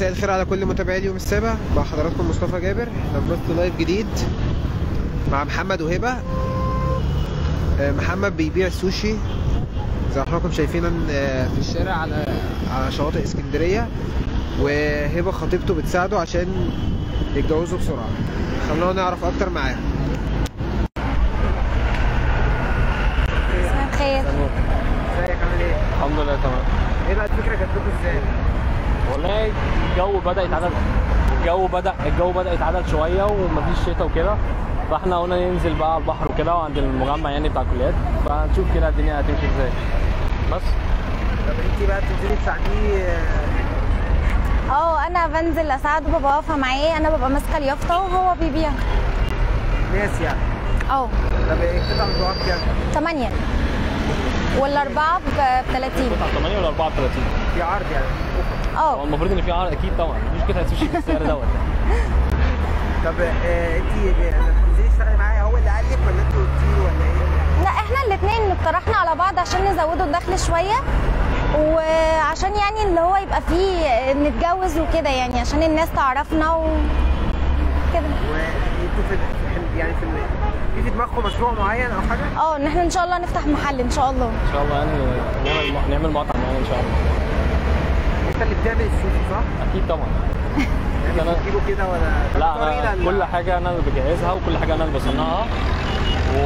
مساء الخير على كل متابعي اليوم السابع مع حضراتكم مصطفى جابر احنا في بث لايف جديد مع محمد وهبه آه، محمد بيبيع سوشي زي ما حضراتكم شايفين آه، في الشارع على على شواطئ اسكندريه وهبه خطيبته بتساعده عشان يتجوزوا بسرعه خلونا نعرف اكتر معاه مساء الخير ازيك عامل ايه؟ الحمد لله تمام ايه بقى الفكره جات لكم ازاي؟ والله الجو بدا يتعدل الجو بدا الجو بدا يتعدل شويه ومفيش شتاء وكده فاحنا قلنا ننزل بقى على البحر وكده وعند المجمع يعني بتاع الكليات فنشوف كده الدنيا هتمشي ازاي بس طب انت بقى بتنزلي تساعديه آه، اه انا بنزل اساعده ببقى واقفه معاه انا ببقى ماسكه اليافطه وهو بيبيع ناس يعني اه طب ايه قطع الجواب كام؟ 8 والاربعه ب 30 قطعه 8 ولا 34 في عرض يعني هو اه المفروض ان في عرض اكيد طبعا مفيش قطعه سوشي بالسعر دوت طب آه انت لما بتنزلي تشتغلي معايا هو اللي قال لك ولا انت قلتي له ولا ايه؟ لا احنا الاثنين اقترحنا على بعض عشان نزودوا الدخل شويه وعشان يعني اللي هو يبقى فيه نتجوز وكده يعني عشان الناس تعرفنا وكده وانتوا في في الحل- يعني في ال- في في دماغكم مشروع معين او حاجه؟ اه ان احنا ان شاء الله نفتح محل ان شاء الله ان شاء الله يعني نعمل نعمل مطعم يعني ان شاء الله انت اللي بتعمل السوشي صح؟ اكيد طبعا يعني أنا- بتجيبه كده ولا لا طريقة أنا ال- كل حاجه انا اللي بجهزها وكل حاجه انا اللي بصنعها و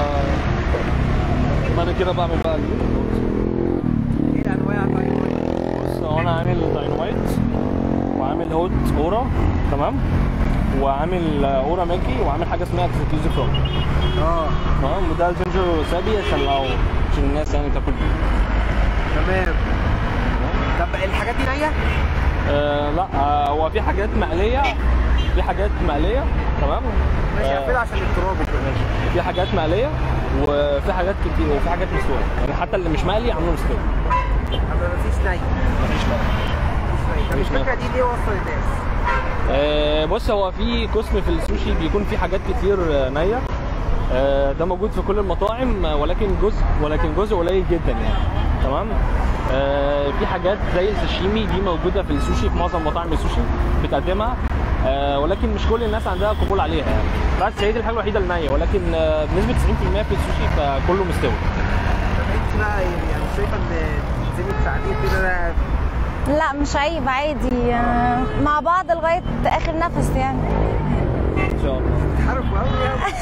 بعد كده بعمل بقى ال- ايه الانواع طيب؟ بص هو انا عامل داينامايت وعامل هوت اورا تمام وعامل اورا ماكي وعامل حاجه اسمها اكسكلوزي فروم اه تمام وده الجينجر وسابي عشان لو عشان الناس يعني تاكل تمام طب الحاجات دي نيه؟ آه لا آه هو في حاجات مقليه في حاجات مقليه تمام ماشي آه، قفلها عشان التراب وكده ماشي في حاجات مقليه وفي حاجات كتير وفي حاجات مسلوقه يعني حتى اللي مش مقلي عامله مستوي طب مفيش ني مفيش مقلي مفيش ني طب مفيش ني. الفكره دي ليه وصل الناس؟ آه، بص هو في قسم في السوشي بيكون فيه حاجات كتير آه، نيه آه، ده موجود في كل المطاعم آه، ولكن جزء ولكن جزء قليل جدا يعني تمام آه، في حاجات زي الساشيمي دي موجوده في السوشي في معظم مطاعم السوشي بتقدمها آه، ولكن مش كل الناس عندها قبول عليها يعني بس هي دي الحاجه الوحيده النيه ولكن آه، بنسبه 90% في السوشي فكله مستوي طب انت بقى يعني شايفه ان تنزلي تساعديه كده ده لا مش عيب عادي آه، مع بعض لغايه اخر نفس يعني ان شاء الله بتحاربوا قوي يعني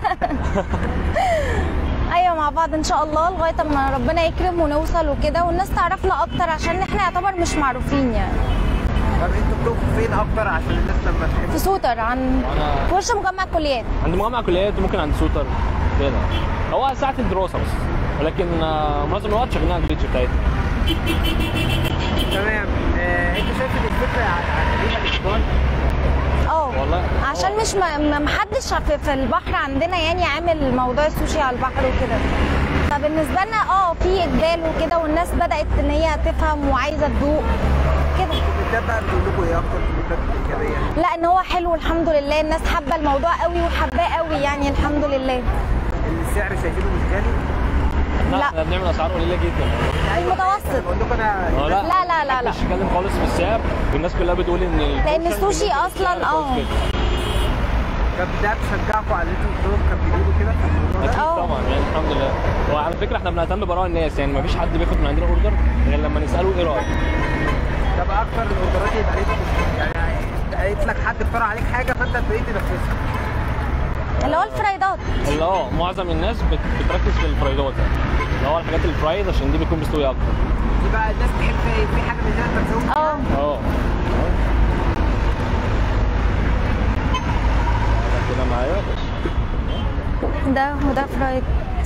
ايوه مع بعض ان شاء الله لغايه اما ربنا يكرم ونوصل وكده والناس تعرفنا اكتر عشان احنا يعتبر مش معروفين يعني طب انتوا بتقفوا فين اكتر عشان الناس لما تحب في سوتر عن أنا- في وش مجمع الكليات عند مجمع كليات وممكن عند سوتر كده هو ساعة الدراسة بس ولكن آه، معظم الوقت شغالين على البيتش بتاعتنا تمام آه انت شايف ان الفكره عليها الاقبال اه والله عشان مش ما ما- محدش في, في البحر عندنا يعني عامل موضوع السوشي على البحر وكده فبالنسبه لنا اه في اقبال وكده والناس بدات ان هي تفهم وعايزه تدوق كده الكومنتات بقى بتقول لكم ايه اكتر كومنتات ايجابيه لا ان هو حلو الحمد لله الناس حابه الموضوع قوي وحباه قوي يعني الحمد لله السعر شايفينه مش غالي لا لا. احنا بنعمل اسعار قليله جدا المتوسط. بقول لكم انا آه، لا، لا، لا، لا. مش اتكلم خالص في السعر والناس كلها بتقول ان لأن البورشن السوشي بالنسبة أصلاً للسعر آه. كويس جدا. طب ده بشجعكم على ان انتوا تفضلوا مكملين كده في الموضوع اكيد ده آه. طبعا يعني الحمد لله وعلى فكره احنا بنهتم براء الناس يعني مفيش حد بياخد من عندنا اوردر غير لما نساله ايه رايك طب اكتر الاوردرات اللي اتقالت لكم يعني قالت لك حد اقترح عليك حاجه فانت ابتديت تنفذها اللي هو الفرايدات اللي اه معظم الناس بت- بتركز في الفرايدات يعني اللي هو الحاجات الفرايد عشان دي بتكون مستويه اكتر دي بقى الناس تحب ايه في حاجه من هنا انت تزود اه اه كده معايا بس ده وده فرايد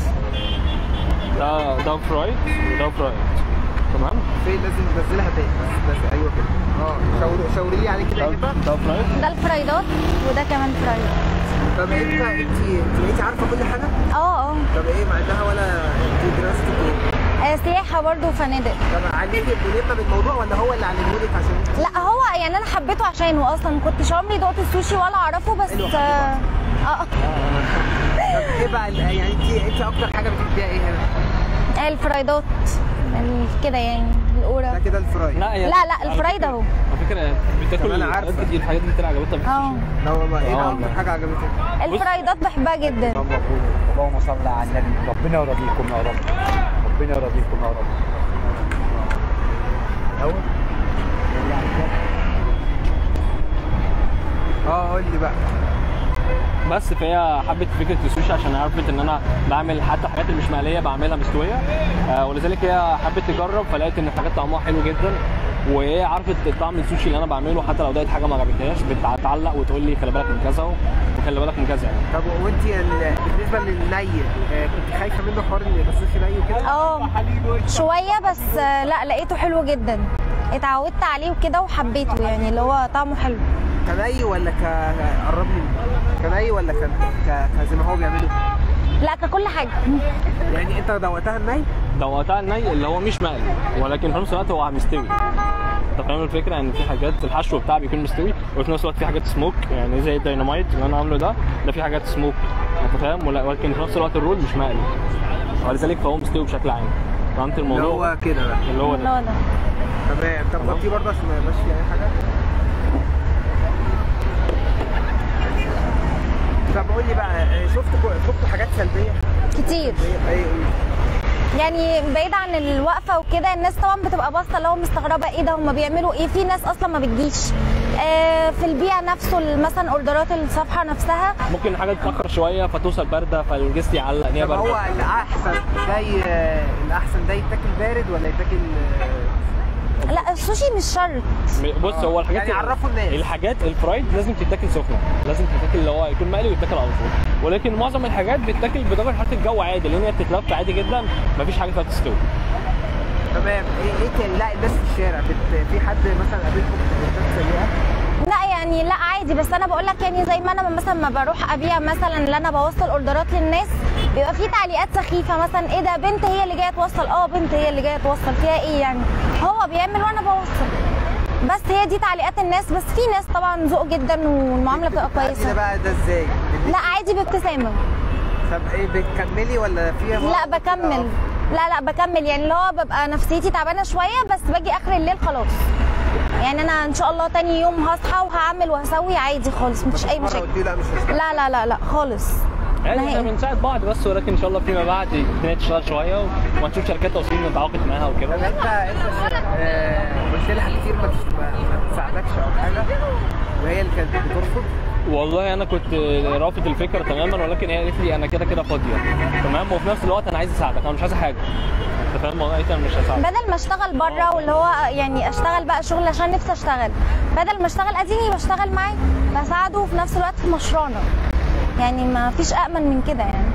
ده ده فرايد وده فرايد تمام في لازم ننزلها تاني بس بس ايوه كده اه شاوري شاوري لي عليه كده ده يا هبه ده فرايد ده الفرايدات وده كمان فرايد طب انت انت انت بقيتي عارفه كل حاجه اه اه طب ايه ما عندها ولا انت دراستك ايه آه، سياحه برضو وفنادق طب عليكي ملمه بالموضوع ولا هو اللي علمهولك عشان لا هو يعني انا حبيته عشانه اصلا ما كنتش عمري دقت السوشي ولا اعرفه بس حلو. اه آه. طب ايه بقى ال- يعني انت انت اكتر حاجه بتحبيها ايه هنا؟ الفرايدات ال- كده يعني ده القوره كده الفراي لا يا لا، لا، على الفرايد فكرة- أهو. على فكره بتاكل طب أنا عارفة. الحاجات دي الحاجات دي كتير عجبتها في اه السوشي. لا والله ايه آه ده والله. اكتر حاجه عجبتك الفرايدات بحبها جدا اللهم صل على النبي ربنا يرضيكم يا رب ربنا يرضيكم يا رب اول اه قول لي بقى بس فهي حبت فكره السوشي عشان عرفت ان انا بعمل حتى الحاجات اللي مش مقليه بعملها مستويه آه ولذلك هي حبت تجرب فلقيت ان الحاجات طعمها حلو جدا وهي عرفت طعم السوشي اللي انا بعمله حتى لو دقت حاجه ما عجبتهاش بتعلق وتقول لي خلي بالك من كذا وخلي بالك من كذا يعني طب وانت ال- بالنسبه للني آه، كنت خايفه منه حوار ان يبقى السوشي ني وكده اه شويه بس آه، لا لقيته حلو جدا اتعودت عليه وكده وحبيته يعني اللي هو طعمه حلو كني ولا ك قرب لي كني ولا كان ك... كزي ما هو بيعمله لا ككل حاجه يعني انت دوقتها الني دوقتها الني اللي هو مش مقلي ولكن في نفس الوقت هو مستوي انت فاهم الفكره ان في حاجات الحشو بتاعه بيكون مستوي وفي نفس الوقت في حاجات سموك يعني زي الديناميت اللي انا عامله ده ده في حاجات سموك انت فاهم ولا- ولكن في نفس الوقت الرول مش مقلي ولذلك فهو مستوي بشكل عام فهمت اللي الموضوع هو كده بقى اللي هو اللي ده هو ده تمام طب غطيه برضه عشان ما يبقاش فيه اي حاجه طب قول لي بقى آه، شفت شفت حاجات سلبيه كتير ايه ايه يعني بعيد عن الوقفه وكده الناس طبعا بتبقى باصه اللي هو مستغربه ايه ده هم بيعملوا ايه في ناس اصلا ما بتجيش آه في البيع نفسه مثلا اوردرات الصفحه نفسها ممكن حاجه تتاخر شويه فتوصل بارده فالجست يعلق ان هي طب هو بارده الاحسن ده ي- الاحسن ده يتاكل بارد ولا يتاكل آه، لا السوشي مش شرط بص هو الحاجات يعني عرفوا الناس. الحاجات الفرايد لازم تتاكل سخنه لازم تتاكل اللي هو يكون مقلي ويتاكل على طول ولكن معظم الحاجات بتتاكل بدرجه حراره الجو عادي لان هي بتتلف عادي جدا مفيش حاجه فيها تستوي تمام ايه ايه تاني لا الناس في الشارع بت... في حد مثلا قابلكم كومنتات سيئه لا يعني لا عادي بس انا بقول لك يعني زي ما انا مثلا ما بروح ابيع مثلا اللي انا بوصل اوردرات للناس بيبقى في تعليقات سخيفه مثلا ايه ده بنت هي اللي جايه توصل اه بنت هي اللي جايه توصل فيها ايه يعني هو بيعمل وانا بوصل بس هي دي تعليقات الناس بس في ناس طبعا ذوق جدا والمعامله بتبقى ده كويسه بقى ده ازاي لا عادي بابتسامه طب ايه بتكملي ولا فيها لا بكمل لا لا بكمل يعني اللي هو ببقى نفسيتي تعبانه شويه بس باجي اخر الليل خلاص يعني انا ان شاء الله تاني يوم هصحى وهعمل وهسوي عادي خالص مفيش اي مشاكل قلت لا مش مشكله لا لا لا لا خالص يعني احنا نهائي. بنساعد بعض بس ولكن ان شاء الله فيما بعد الدنيا تشتغل شويه وهنشوف شركات توصيل نتعاقد معاها طب وكده انت انت آه، قلت لها كتير ما تش- ما ما تساعدكش او حاجه وهي اللي كانت بترفض والله انا كنت رافض الفكره تماما ولكن هي قالت لي انا كده كده فاضيه تمام وفي نفس الوقت انا عايز اساعدك انا مش عايز حاجه انت فاهم الموضوع ايه انا مش هساعدك بدل ما اشتغل بره واللي هو يعني اشتغل بقى شغل عشان نفسي اشتغل بدل ما اشتغل اديني بشتغل معاه بساعده وفي نفس الوقت في مشروعنا يعني ما فيش امن من كده يعني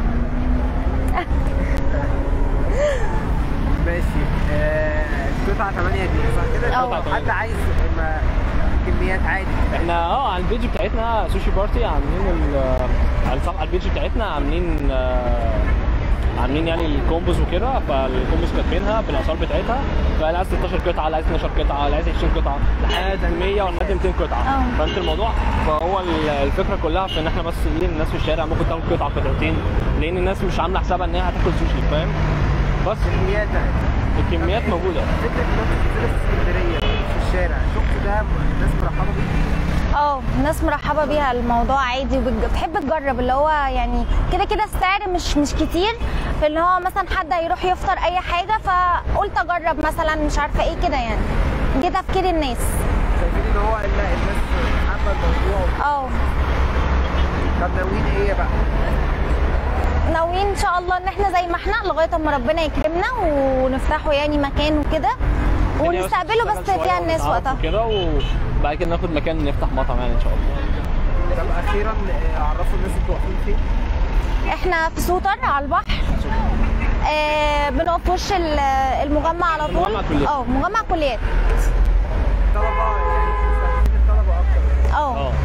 ماشي آه، قطعه 8 دي صح كده اه. لو حد عايز ما- كميات عادي احنا اه على البيج بتاعتنا سوشي بارتي عاملين ال- على الصفحه البيج بتاعتنا عاملين آه، عاملين يعني الكومبوز وكده فالكومبوز كاتبينها بالاسعار بتاعتها فاللي عايز 16 قطعه اللي عايز 12 قطعه اللي عايز 20 قطعه لحد 100 ولحد 200 قطعه اه. فهمت الموضوع فهو ال- الفكره كلها في ان احنا بس ايه الناس في الشارع ممكن تاخد قطعه قطعتين لان الناس مش عامله حسابها ان هي هتاكل سوشي فاهم بس كميات الكميات موجوده فكره ان انت تنزلي في اسكندريه في الشارع شفت ده الناس مرحبه بيه اه الناس مرحبه بيها الموضوع عادي وبتحب تجرب اللي هو يعني كده كده السعر مش مش كتير في اللي هو مثلا حد هيروح يفطر اي حاجه فقلت اجرب مثلا مش عارفه ايه كده يعني جه تفكير الناس شايفين ان هو لا الناس حابه الموضوع اه طب ناويين ايه بقى؟ ناويين ان شاء الله ان احنا زي ما احنا لغايه اما ربنا يكرمنا ونفتحوا يعني مكان وكده ونستقبله بس فيها الناس وقتها كده وبعد كده ناخد مكان نفتح مطعم يعني ان شاء الله طب اخيرا آه، عرفوا الناس انتوا واقفين فين؟ احنا في سوتر على البحر آه بنقف في وش ال- المجمع على طول مجمع كليات. اه مجمع كليات طلبه يعني مستهدفين الطلبه اكتر اه اه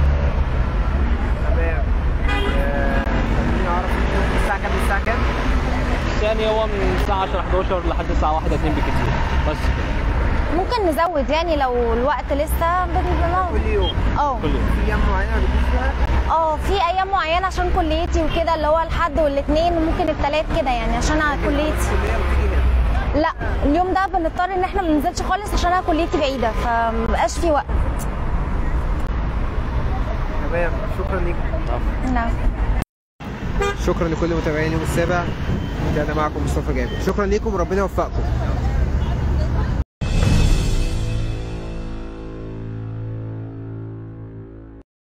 تمام آه، خليني اعرف انتوا الساعه كام للساعه كام؟ يعني هو من الساعه 10 11 لحد الساعه 1 2 بالكتير بس ممكن نزود يعني لو الوقت لسه بن- بنقعد كل يوم اه كل يوم في ايام معينه بتجيش فيها اه في ايام معينه عشان كليتي وكده اللي هو الحد والاثنين وممكن الثلاث كده يعني عشان أنا كليتي لا اليوم ده بنضطر ان احنا ما ننزلش خالص عشان انا كليتي بعيده فمبقاش في وقت تمام شكرا ليكم نعم شكرا لكل متابعين يوم السابع كان معكم مصطفى جابر شكرا ليكم وربنا يوفقكم